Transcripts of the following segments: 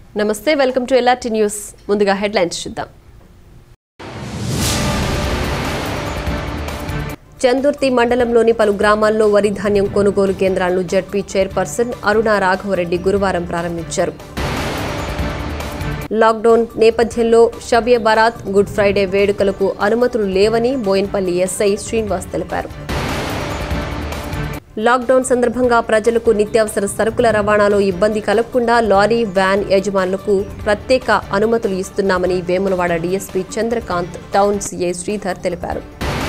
నమస్తే welcome to LRT news ముందుగా headlines చూద్దాం చందుర్తి మండలంలోని పలు గ్రామాల్లో వరి ధాన్యం కొనుగోలు కేంద్రాలను జడ్పీ చైర్పర్సన్ అరుణ రాఘవరెడ్డి గురువారం ప్రారంభించారు లాక్డౌన్ నేపథ్యంలో షబియ బరాత్ గుడ్ ఫ్రైడే వేడుకలకు అనుమతులు లేవని బోయిన్పల్లి ఎస్ఐ శ్రీనివాస్ తెలిపారు లాక్డౌన్ సందర్భంగా ప్రజలకు నిత్యావసర సరుకుల రవాణాలో ఇబ్బంది కలగకుండా లారీ వ్యాన్ యజమానులకు ప్రత్యేక అనుమతులు ఇస్తున్నామని Vemulawada DSP Chandrakanth town CI Sridhar తెలిపారు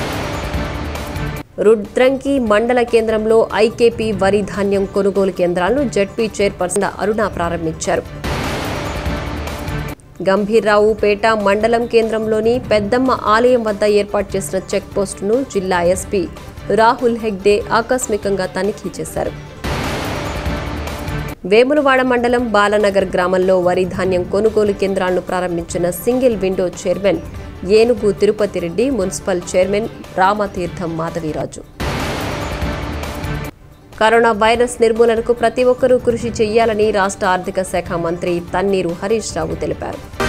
రుద్రంకి మండల కేంద్రంలో ఐకేపీ వరి ధాన్యం కొనుగోలు కేంద్రాలను జడ్పీ చైర్పర్సన్ అరుణ ప్రారంభించారు గంభీర్రావు పేట మండలం కేంద్రంలోని పెద్దమ్మ ఆలయం వద్ద ఏర్పాటు చేసిన చెక్ పోస్టును జిల్లా ఎస్పీ రాహుల్ హెగ్డే ఆకస్మికంగా తనిఖీ చేశారు వేములవాడ మండలం బాలనగర్ గ్రామంలో వరి ధాన్యం కొనుగోలు కేంద్రాలను ప్రారంభించిన single window chairman Enugu Tirupati Reddy municipal chairman Ramatheertham Madhaviraju corona virus నిర్మూలనకు ప్రతి ఒక్కరూ కృషి చేయాలని రాష్ట్ర ఆర్థిక శాఖ మంత్రి తన్నీరు హరీష్ రావు తెలిపారు